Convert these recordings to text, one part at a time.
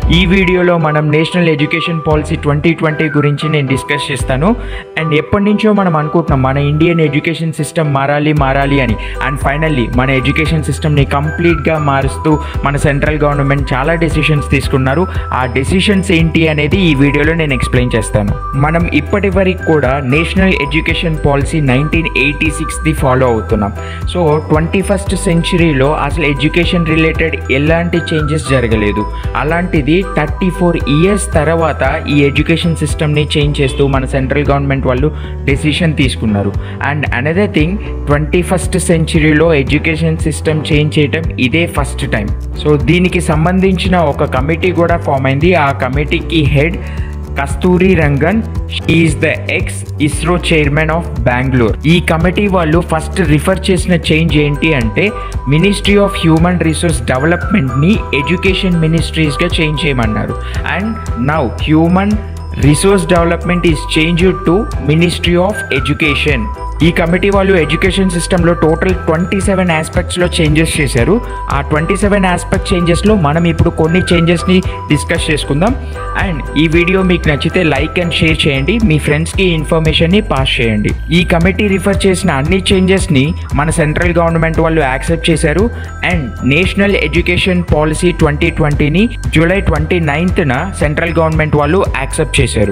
ఈ వీడియోలో మనం national education policy twenty twenty గురించి నేను డిస్కస్ చేస్తాను అండ్ ఎప్పటి నుంచో మనం అనుకుంటున్నాం మన ఇండియన్ ఎడ్యుకేషన్ సిస్టమ్ మారాలి మారాలి అని అండ్ ఫైనల్లీ మన ఎడ్యుకేషన్ సిస్టమ్ని కంప్లీట్గా మారుస్తూ మన సెంట్రల్ గవర్నమెంట్ చాలా డెసిషన్స్ తీసుకున్నారు ఆ డెసిషన్స్ ఏంటి అనేది ఈ వీడియోలో నేను ఎక్స్ప్లెయిన్ చేస్తాను మనం ఇప్పటి వరకు కూడా national education policy nineteen eighty సిక్స్ది ఫాలో అవుతున్నాం సో ట్వంటీ ఫస్ట్ సెంచురీలో అసలు ఎడ్యుకేషన్ రిలేటెడ్ ఎలాంటి చేంజెస్ జరగలేదు అలాంటిది థర్టీ ఫోర్ ఇయర్స్ తర్వాత ఈ ఎడ్యుకేషన్ సిస్టమ్ని చేంజ్ చేస్తూ మన సెంట్రల్ గవర్నమెంట్ వాళ్ళు డెసిషన్ తీసుకున్నారు and another thing twenty first సెంచురీలో ఎడ్యుకేషన్ సిస్టమ్ చేంజ్ చేయటం ఇదే ఫస్ట్ టైం సో దీనికి సంబంధించిన ఒక కమిటీ కూడా ఫామ్ అయింది ఆ కమిటీకి head Kasturi Rangan is the ex ISRO chairman of Bengaluru ఈ కమిటీ వాళ్ళు ఫస్ట్ రిఫర్ చేసిన చేంజ్ ఏంటి అంటే మినిస్ట్రీ ఆఫ్ హ్యూమన్ రిసోర్స్ డెవలప్మెంట్ని ఎడ్యుకేషన్ మినిస్ట్రీస్గా చేంజ్ చేయమన్నారు and now human resource development is change to ministry of education ఈ కమిటీ వాళ్ళు ఎడ్యుకేషన్ సిస్టంలో టోటల్ ట్వంటీ సెవెన్ ఆస్పెక్ట్స్లో చేంజెస్ చేశారు ఆ ట్వంటీ సెవెన్ ఆస్పెక్ట్ చేంజెస్లో మనం ఇప్పుడు కొన్ని చేంజెస్ని డిస్కస్ చేసుకుందాం అండ్ ఈ వీడియో మీకు నచ్చితే లైక్ అండ్ షేర్ చేయండి మీ ఫ్రెండ్స్కి ఇన్ఫర్మేషన్ని పాస్ చేయండి ఈ కమిటీ రిఫర్ చేసిన అన్ని చేంజెస్ని మన సెంట్రల్ గవర్నమెంట్ వాళ్ళు యాక్సెప్ట్ చేశారు and national education policy twenty ట్వంటీని జూలై ట్వంటీ నైన్త్న సెంట్రల్ గవర్నమెంట్ వాళ్ళు యాక్సెప్ట్ చేశారు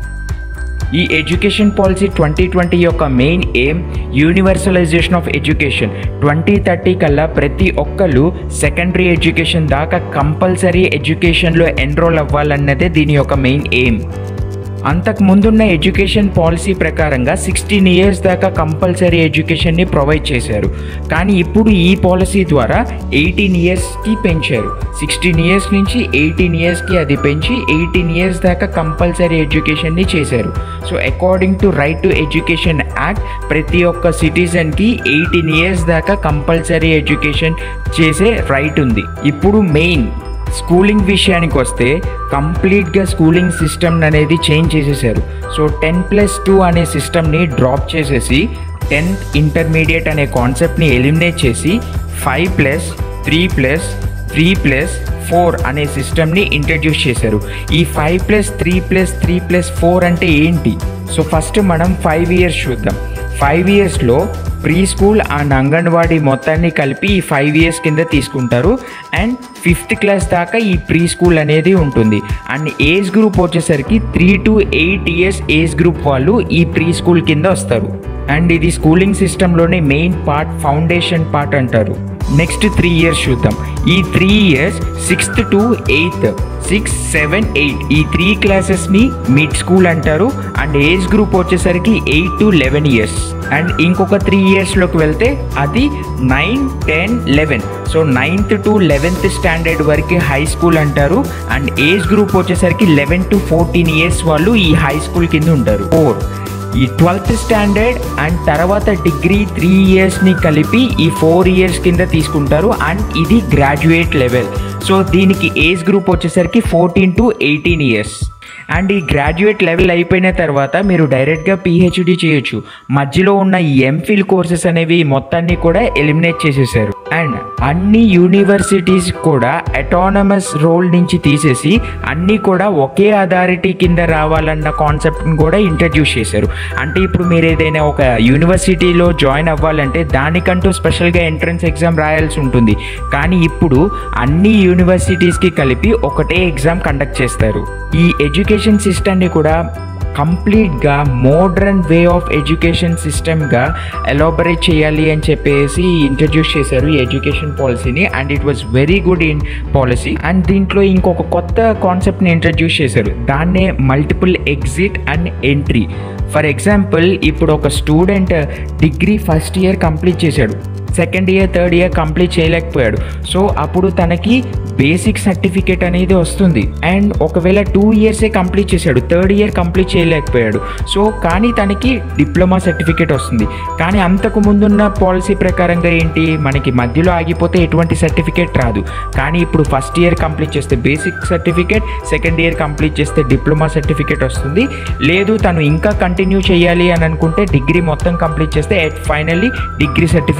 ఈ ఎడ్యుకేషన్ పాలసీ ట్వంటీ ట్వంటీ యొక్క main aim universalization of education twenty thirty కల్లా ప్రతి ఒక్కరు సెకండరీ ఎడ్యుకేషన్ దాకా కంపల్సరీ ఎడ్యుకేషన్లో ఎన్రోల్ అవ్వాలన్నదే దీని యొక్క మెయిన్ ఎయిమ్ అంతకు ముందున్న ఎడ్యుకేషన్ పాలసీ ప్రకారంగా సిక్స్టీన్ ఇయర్స్ దాకా కంపల్సరీ ఎడ్యుకేషన్ని ప్రొవైడ్ చేశారు కానీ ఇప్పుడు ఈ పాలసీ ద్వారా ఎయిటీన్ ఇయర్స్కి పెంచారు సిక్స్టీన్ ఇయర్స్ నుంచి ఎయిటీన్ ఇయర్స్కి అది పెంచి ఎయిటీన్ ఇయర్స్ దాకా కంపల్సరీ ఎడ్యుకేషన్ని చేశారు so according to right to education act ప్రతి ఒక్క సిటిజన్కి ఎయిటీన్ ఇయర్స్ దాకా కంపల్సరీ ఎడ్యుకేషన్ చేసే రైట్ ఉంది ఇప్పుడు మెయిన్ స్కూలింగ్ విషయానికి వస్తే కంప్లీట్గా స్కూలింగ్ సిస్టమ్ అనేది చేంజ్ చేసేసారు సో టెన్ ప్లస్ టూ అనే సిస్టమ్ని డ్రాప్ చేసేసి టెన్త్ ఇంటర్మీడియట్ అనే కాన్సెప్ట్ని ఎలిమినేట్ చేసి five plus three plus three plus four అనే సిస్టమ్ని ఇంట్రడ్యూస్ చేశారు ఈ five plus three plus three plus four అంటే ఏంటి సో ఫస్ట్ మనం ఫైవ్ ఇయర్స్ చూద్దాం ఫైవ్ ఇయర్స్లో ప్రీ స్కూల్ అండ్ అంగన్వాడీ మొత్తాన్ని కలిపి ఈ ఫైవ్ ఇయర్స్ కింద తీసుకుంటారు అండ్ ఫిఫ్త్ క్లాస్ దాకా ఈ ప్రీ స్కూల్ అనేది ఉంటుంది అండ్ ఏజ్ గ్రూప్ వచ్చేసరికి three to eight years age group వాళ్ళు ఈ ప్రీ స్కూల్ కింద వస్తారు అండ్ ఇది స్కూలింగ్ సిస్టంలోనే మెయిన్ పార్ట్ ఫౌండేషన్ పార్ట్ అంటారు నెక్స్ట్ త్రీ ఇయర్స్ చూద్దాం ఈ three years sixth to eighth six seven eight ఈ త్రీ క్లాసెస్ని మిడ్ స్కూల్ అంటారు అండ్ ఏజ్ గ్రూప్ వచ్చేసరికి eight to eleven years and ఇంకొక త్రీ ఇయర్స్లోకి వెళ్తే అది nine ten eleven so ninth to eleventh standard వరకు హై స్కూల్ అంటారు అండ్ ఏజ్ గ్రూప్ వచ్చేసరికి లెవెన్ టు ఫోర్టీన్ ఇయర్స్ వాళ్ళు ఈ హై స్కూల్ కింద ఉంటారు ఫోర్ ఈ ట్వెల్త్ స్టాండర్డ్ అండ్ తర్వాత డిగ్రీ త్రీ ఇయర్స్ని కలిపి ఈ ఫోర్ ఇయర్స్ కింద తీసుకుంటారు అండ్ ఇది గ్రాడ్యుయేట్ లెవెల్ సో దీనికి ఏజ్ గ్రూప్ వచ్చేసరికి fourteen to eighteen years and ఈ గ్రాడ్యుయేట్ లెవెల్ అయిపోయిన తర్వాత మీరు డైరెక్ట్గా పిహెచ్డి చేయొచ్చు మధ్యలో ఉన్న ఈ ఎంఫిల్ కోర్సెస్ అనేవి మొత్తాన్ని కూడా ఎలిమినేట్ చేసేసారు అండ్ అన్ని యూనివర్సిటీస్ కూడా అటానమస్ రోల్ నుంచి తీసేసి అన్నీ కూడా ఒకే అథారిటీ కింద రావాలన్న కాన్సెప్ట్ని కూడా ఇంట్రడ్యూస్ చేశారు అంటే ఇప్పుడు మీరు ఏదైనా ఒక యూనివర్సిటీలో జాయిన్ అవ్వాలంటే దానికంటూ స్పెషల్గా ఎంట్రన్స్ ఎగ్జామ్ రాయాల్సి ఉంటుంది కానీ ఇప్పుడు అన్ని యూనివర్సిటీస్కి కలిపి ఒకటే ఎగ్జామ్ కండక్ట్ చేస్తారు ఈ ఎడ్యుకేషన్ సిస్టమ్ని కూడా కంప్లీట్గా మోడ్రన్ వే ఆఫ్ ఎడ్యుకేషన్ సిస్టమ్గా ఎలాబరేట్ చేయాలి అని చెప్పేసి ఇంట్రడ్యూస్ చేశారు ఈ ఎడ్యుకేషన్ పాలసీని and it was very good in policy and దీంట్లో ఇంకొక కొత్త కాన్సెప్ట్ని ఇంట్రడ్యూస్ చేశారు దాన్నే multiple exit and entry for example ఇప్పుడు ఒక student degree first year complete చేశాడు second year third year complete చేయలేకపోయాడు సో అప్పుడు తనకి బేసిక్ సర్టిఫికేట్ అనేది వస్తుంది అండ్ ఒకవేళ టూ ఇయర్సే కంప్లీట్ చేశాడు థర్డ్ ఇయర్ కంప్లీట్ చేయలేకపోయాడు సో కానీ తనకి డిప్లొమా సర్టిఫికేట్ వస్తుంది కానీ అంతకు ముందున్న పాలసీ ప్రకారంగా ఏంటి మనకి మధ్యలో ఆగిపోతే ఎటువంటి సర్టిఫికేట్ రాదు కానీ ఇప్పుడు ఫస్ట్ ఇయర్ కంప్లీట్ చేస్తే basic certificate second year complete చేస్తే డిప్లొమా సర్టిఫికేట్ వస్తుంది లేదు తను ఇంకా కంటిన్యూ చేయాలి అని అనుకుంటే డిగ్రీ మొత్తం కంప్లీట్ చేస్తే ఎట్ ఫైనల్లీ డిగ్రీ సర్టిఫికేట్ కూడా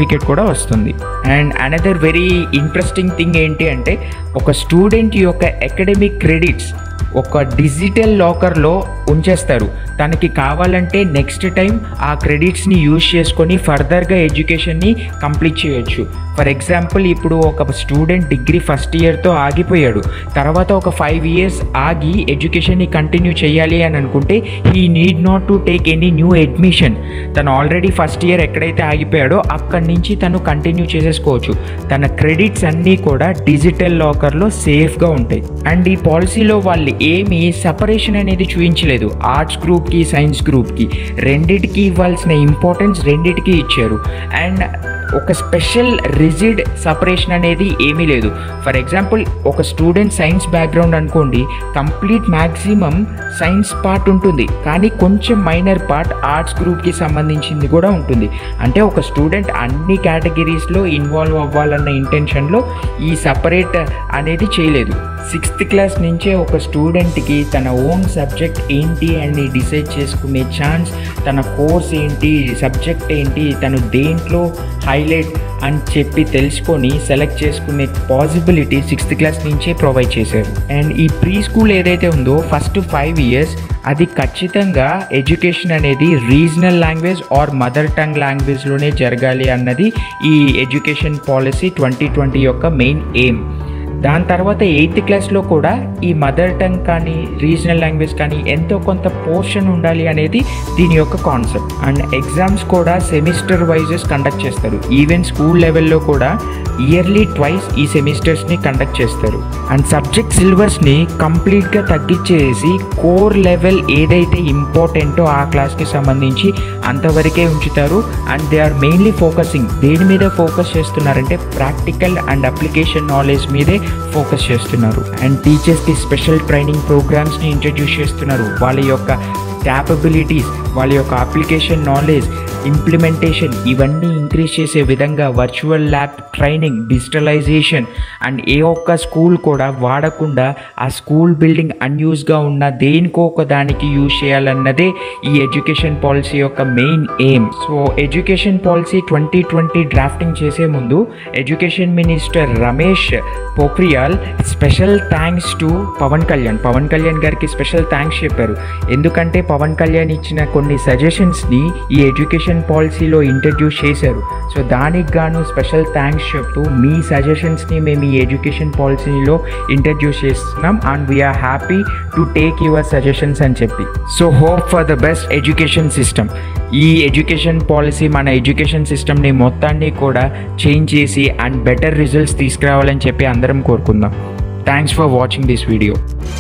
వస్తుంది and another very interesting thing ఏంటి అంటే ఒక స్టూడెంట్ యొక్క అకాడమిక్ క్రెడిట్స్ ఒక డిజిటల్ లాకర్లో ఉంచేస్తారు తనకి కావాలంటే నెక్స్ట్ టైం ఆ క్రెడిట్స్ని యూజ్ చేసుకొని ఫర్దర్గా ఎడ్యుకేషన్ని కంప్లీట్ చేయొచ్చు ఫర్ ఎగ్జాంపుల్ ఇప్పుడు ఒక స్టూడెంట్ డిగ్రీ ఫస్ట్ ఇయర్తో ఆగిపోయాడు తర్వాత ఒక ఫైవ్ ఇయర్స్ ఆగి ఎడ్యుకేషన్ని కంటిన్యూ చేయాలి అని అనుకుంటే he need not to take any new admission తను ఆల్రెడీ ఫస్ట్ ఇయర్ ఎక్కడైతే ఆగిపోయాడో అక్కడి నుంచి తను కంటిన్యూ చేసేసుకోవచ్చు తన క్రెడిట్స్ అన్నీ కూడా డిజిటల్ లాకర్లో సేఫ్గా ఉంటాయి అండ్ ఈ పాలసీలో వాళ్ళు ఏమీ సపరేషన్ అనేది చూపించలేదు ఆర్ట్స్ గ్రూప్కి సైన్స్ గ్రూప్కి రెండిటికి ఇవ్వాల్సిన ఇంపార్టెన్స్ రెండిటికి ఇచ్చారు అండ్ ఒక స్పెషల్ రిజిడ్ సపరేషన్ అనేది ఏమీ లేదు ఫర్ ఎగ్జాంపుల్ ఒక స్టూడెంట్ సైన్స్ బ్యాక్గ్రౌండ్ అనుకోండి కంప్లీట్ మ్యాక్సిమం సైన్స్ పార్ట్ ఉంటుంది కానీ కొంచెం మైనర్ పార్ట్ ఆర్ట్స్ గ్రూప్కి సంబంధించింది కూడా ఉంటుంది అంటే ఒక స్టూడెంట్ అన్ని కేటగిరీస్లో ఇన్వాల్వ్ అవ్వాలన్న ఇంటెన్షన్లో ఈ సపరేట్ అనేది చేయలేదు సిక్స్త్ క్లాస్ నుంచే ఒక స్టూడెంట్కి తన ఓన్ సబ్జెక్ట్ ఏంటి అని డిసైడ్ చేసుకునే ఛాన్స్ తన కోర్స్ ఏంటి సబ్జెక్ట్ ఏంటి తను దేంట్లో హైలైట్ అని చెప్పి తెలుసుకొని సెలెక్ట్ చేసుకునే పాసిబిలిటీ సిక్స్త్ క్లాస్ నుంచే ప్రొవైడ్ చేశారు అండ్ ఈ ప్రీ స్కూల్ ఏదైతే ఉందో ఫస్ట్ ఫైవ్ ఇయర్స్ అది ఖచ్చితంగా ఎడ్యుకేషన్ అనేది regional language or mother tongue లాంగ్వేజ్లోనే జరగాలి అన్నది ఈ ఎడ్యుకేషన్ పాలసీ ట్వంటీ ట్వంటీ యొక్క మెయిన్ ఎయిమ్ దాని తర్వాత ఎయిత్ క్లాస్లో కూడా ఈ మదర్ టంగ్ కానీ రీజనల్ లాంగ్వేజ్ కానీ ఎంతో కొంత పోర్షన్ ఉండాలి అనేది దీని యొక్క కాన్సెప్ట్ అండ్ ఎగ్జామ్స్ కూడా సెమిస్టర్ వైజెస్ కండక్ట్ చేస్తారు ఈవెన్ స్కూల్ లెవెల్లో కూడా ఇయర్లీ ట్వైస్ ఈ సెమిస్టర్స్ని కండక్ట్ చేస్తారు అండ్ సబ్జెక్ట్ సిలబస్ని కంప్లీట్గా తగ్గించేసి కోర్ లెవెల్ ఏదైతే ఇంపార్టెంటో ఆ క్లాస్కి సంబంధించి అంతవరకే ఉంచుతారు and they are mainly focusing దేని మీద ఫోకస్ చేస్తున్నారంటే ప్రాక్టికల్ అండ్ అప్లికేషన్ నాలెడ్జ్ మీదే ఫోకస్ చేస్తున్నారు అండ్ టీచర్స్కి స్పెషల్ ట్రైనింగ్ ప్రోగ్రామ్స్ని ఇంట్రడ్యూస్ చేస్తున్నారు వాళ్ళ యొక్క క్యాపబిలిటీస్ వాళ్ళ యొక్క అప్లికేషన్ నాలెడ్జ్ ఇంప్లిమెంటేషన్ ఇవన్నీ ఇంక్రీజ్ చేసే విధంగా virtual lab training digitalization and ఏ ఒక్క స్కూల్ కూడా వాడకుండా ఆ స్కూల్ బిల్డింగ్ అన్యూస్గా ఉన్న దేనికో ఒక దానికి యూజ్ చేయాలన్నదే ఈ ఎడ్యుకేషన్ పాలసీ యొక్క main aim so education policy twenty twenty drafting చేసే ముందు education minister Ramesh Pokhriyal special thanks to Pawan Kalyan Pawan Kalyan గారికి స్పెషల్ థ్యాంక్స్ చెప్పారు ఎందుకంటే పవన్ కళ్యాణ్ ఇచ్చిన కొన్ని సజెషన్స్ని ఈ ఎడ్యుకేషన్ పాలసీలో ఇంట్రడ్యూస్ చేశారు సో దానికి గాను స్పెషల్ థ్యాంక్స్ చెప్తూ మీ సజెషన్స్ని మేము ఈ ఎడ్యుకేషన్ పాలసీలో ఇంట్రడ్యూస్ చేస్తున్నాం and we are happy to take your suggestions అని చెప్పి so hope for the best education system ఈ ఎడ్యుకేషన్ పాలసీ మన ఎడ్యుకేషన్ సిస్టమ్ని మొత్తాన్ని కూడా చేంజ్ చేసి అండ్ బెటర్ రిజల్ట్స్ తీసుకురావాలని చెప్పి అందరం కోరుకుందాం thanks for watching this video